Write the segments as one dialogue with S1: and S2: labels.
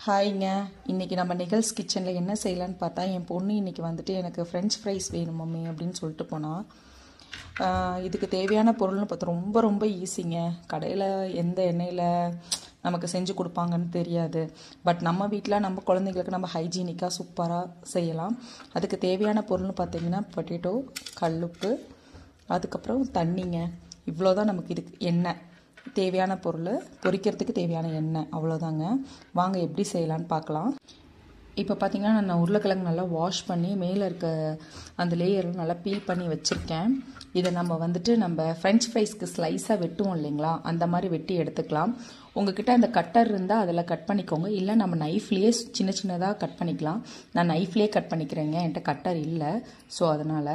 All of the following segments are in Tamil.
S1: ஹாய்ங்க இன்றைக்கி நம்ம நிகழ்ஸ் கிச்சனில் என்ன செய்யலான்னு பார்த்தா என் பொண்ணு இன்றைக்கி வந்துட்டு எனக்கு ஃப்ரெஞ்ச் ஃப்ரைஸ் வேணும் மம்மி அப்படின்னு சொல்லிட்டு போனால் இதுக்கு தேவையான பொருள்னு பார்த்தா ரொம்ப ரொம்ப ஈஸிங்க கடையில் எந்த எண்ணெயில் நமக்கு செஞ்சு கொடுப்பாங்கன்னு தெரியாது பட் நம்ம வீட்டில் நம்ம குழந்தைங்களுக்கு நம்ம ஹைஜீனிக்காக சூப்பராக செய்யலாம் அதுக்கு தேவையான பொருள்னு பார்த்தீங்கன்னா பொட்டேட்டோ கல்லுப்பு அதுக்கப்புறம் தண்ணிங்க இவ்வளோ தான் நமக்கு இதுக்கு எண்ணெய் தேவையான பொருள் பொரிக்கிறதுக்கு தேவையான எண்ணெய் அவ்வளோதாங்க வாங்க எப்படி செய்யலான்னு பார்க்கலாம் இப்போ பார்த்தீங்கன்னா நான் உருளைக்கிழங்கு நல்லா வாஷ் பண்ணி மேலே இருக்க அந்த லேயரில் நல்லா பீல் பண்ணி வச்சுருக்கேன் இதை நம்ம வந்துட்டு நம்ம ஃப்ரெஞ்ச் ஃப்ரைஸ்க்கு ஸ்லைஸாக வெட்டுவோம் இல்லைங்களா அந்த மாதிரி வெட்டி எடுத்துக்கலாம் உங்ககிட்ட அந்த கட்டர் இருந்தால் அதில் கட் பண்ணிக்கோங்க இல்லை நம்ம நைஃப்லேயே சின்ன சின்னதாக கட் பண்ணிக்கலாம் நான் நைஃப்லேயே கட் பண்ணிக்கிறேங்க என்கிட்ட கட்டர் இல்லை ஸோ அதனால்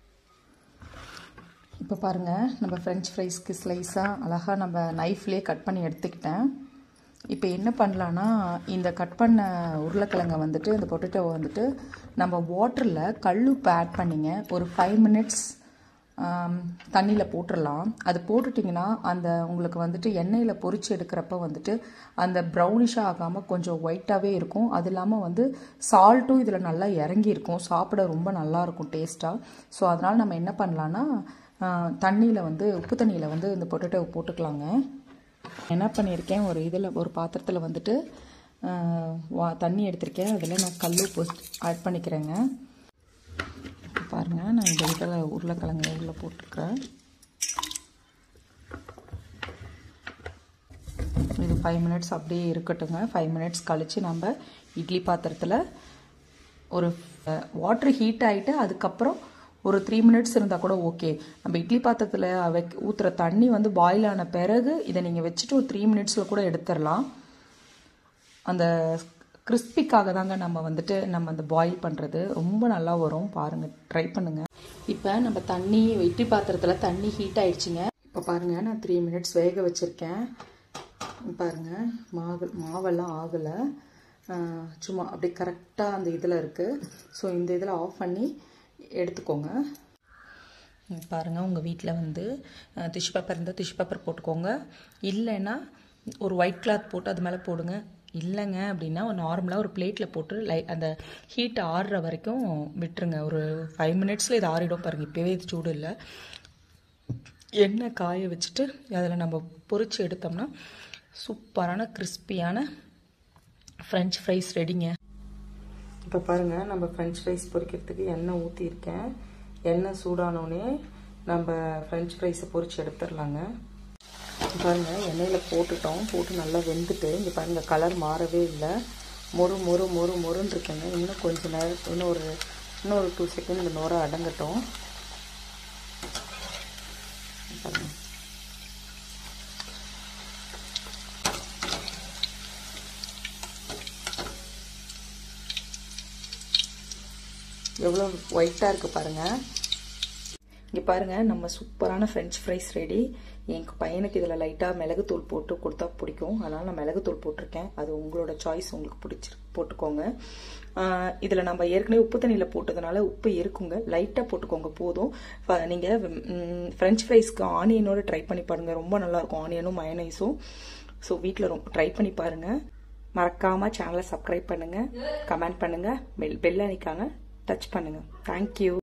S1: இப்போ பாருங்கள் நம்ம ஃப்ரெஞ்ச் ஃப்ரைஸ்க்கு ஸ்லைஸாக அழகாக நம்ம நைஃப்லேயே கட் பண்ணி எடுத்துக்கிட்டேன் இப்போ என்ன பண்ணலான்னா இந்த கட் பண்ண உருளைக்கிழங்கை வந்துட்டு இந்த பொட்டேட்டோவை வந்துட்டு நம்ம வாட்டரில் கல்லுப்பு ஆட் பண்ணிங்க ஒரு ஃபைவ் மினிட்ஸ் தண்ணியில் போட்டுடலாம் அது போட்டுட்டிங்கன்னா அந்த உங்களுக்கு வந்துட்டு எண்ணெயில் பொரிச்சு எடுக்கிறப்ப வந்துட்டு அந்த ப்ரௌனிஷாக ஆகாமல் கொஞ்சம் ஒயிட்டாகவே இருக்கும் அது இல்லாமல் வந்து சால்ட்டும் இதில் நல்லா இறங்கியிருக்கும் சாப்பிட ரொம்ப நல்லாயிருக்கும் டேஸ்ட்டாக ஸோ அதனால் நம்ம என்ன பண்ணலான்னா தண்ணியில் வந்து உப்பு தண்ணியில் வந்து இந்த பொட்டேட்டோவை போட்டுக்கலாங்க என்ன பண்ணியிருக்கேன் ஒரு இதில் ஒரு பாத்திரத்தில் வந்துட்டு வா தண்ணி எடுத்திருக்கேன் அதில் நான் கல் உப்பு ஆட் பண்ணிக்கிறேங்க பாருங்கள் நான் இந்த இதில் உருளைக்கிழங்கு உள்ள போட்டுருக்கிறேன் இது ஃபைவ் மினிட்ஸ் அப்படியே இருக்கட்டுங்க ஃபைவ் மினிட்ஸ் கழித்து நம்ம இட்லி பாத்திரத்தில் ஒரு வாட்ரு ஹீட் ஆகிட்டு அதுக்கப்புறம் ஒரு த்ரீ மினிட்ஸ் இருந்தால் கூட ஓகே நம்ம இட்லி பாத்திரத்தில் வைக் ஊற்றுற தண்ணி வந்து பாயில் ஆன பிறகு இதை நீங்கள் வச்சுட்டு ஒரு த்ரீ மினிட்ஸில் கூட எடுத்துடலாம் அந்த கிறிஸ்பிக்காக தாங்க நம்ம வந்துட்டு நம்ம அந்த பாயில் பண்ணுறது ரொம்ப நல்லா வரும் பாருங்கள் ட்ரை பண்ணுங்கள் இப்போ நம்ம தண்ணி இட்லி பாத்திரத்தில் தண்ணி ஹீட் ஆயிடுச்சுங்க இப்போ பாருங்கள் நான் த்ரீ மினிட்ஸ் வேக வச்சுருக்கேன் பாருங்கள் மாவு மாவெல்லாம் ஆகலை சும்மா அப்படியே கரெக்டாக அந்த இதில் இருக்குது ஸோ இந்த இதில் ஆஃப் பண்ணி எடுத்துக்கோங்க பாருங்கள் உங்கள் வீட்டில் வந்து டிஷ்யூ பேப்பர் இருந்தால் டிஷ்யூ பேப்பர் போட்டுக்கோங்க இல்லைன்னா ஒரு ஒயிட் கிளாத் போட்டு அது மேலே போடுங்க இல்லைங்க அப்படின்னா ஒரு நார்மலாக ஒரு பிளேட்டில் போட்டு லை அந்த ஹீட் ஆறுற வரைக்கும் விட்டுருங்க ஒரு ஃபைவ் மினிட்ஸில் இது ஆறிடும் பாருங்கள் இப்போவே இது சூடு இல்லை எண்ணெய் காய வச்சுட்டு அதில் நம்ம பொறிச்சு எடுத்தோம்னா சூப்பரான கிறிஸ்பியான ஃப்ரெஞ்ச் ஃப்ரைஸ் ரெடிங்க இப்போ பாருங்கள் நம்ம ஃப்ரெஞ்ச் ஃப்ரைஸ் பொரிக்கிறதுக்கு எண்ணெய் ஊற்றிருக்கேன் எண்ணெய் சூடானோடனே நம்ம ஃப்ரெஞ்ச் ஃப்ரைஸை பொரிச்சு எடுத்துடலாங்க பாருங்கள் எண்ணெயில் போட்டுட்டோம் போட்டு நல்லா வெந்துட்டு இங்கே பாருங்கள் கலர் மாறவே இல்லை மொறு மொறு மொறு மொறுன்னு இருக்குங்க இன்னும் கொஞ்சம் நேரம் இன்னும் ஒரு இன்னும் ஒரு டூ செகண்ட் இந்த நோரை அடங்கட்டும் பாருங்கள் எவ்வளோ ஒயிட்டாக இருக்குது பாருங்கள் இங்கே பாருங்கள் நம்ம சூப்பரான ஃப்ரெஞ்ச் ஃப்ரைஸ் ரெடி என் பையனுக்கு இதில் லைட்டாக மிளகுத்தூள் போட்டு கொடுத்தா பிடிக்கும் அதனால் நான் மிளகுத்தூள் போட்டிருக்கேன் அது உங்களோட சாய்ஸ் உங்களுக்கு பிடிச்சி போட்டுக்கோங்க இதில் நம்ம ஏற்கனவே உப்பு தண்ணியில் போட்டதுனால உப்பு இருக்குங்க லைட்டாக போட்டுக்கோங்க போதும் நீங்கள் ஃப்ரெஞ்ச் ஃப்ரைஸ்க்கு ஆனியனோட ட்ரை பண்ணி பாருங்கள் ரொம்ப நல்லாயிருக்கும் ஆனியனும் மயனைஸும் ஸோ வீட்டில் ரொம்ப ட்ரை பண்ணி பாருங்கள் மறக்காமல் சேனலை சப்ஸ்கிரைப் பண்ணுங்கள் கமெண்ட் பண்ணுங்கள் பெல் பெல் அணிக்காங்க டச் பண்ணுங்கள் தேங்க்யூ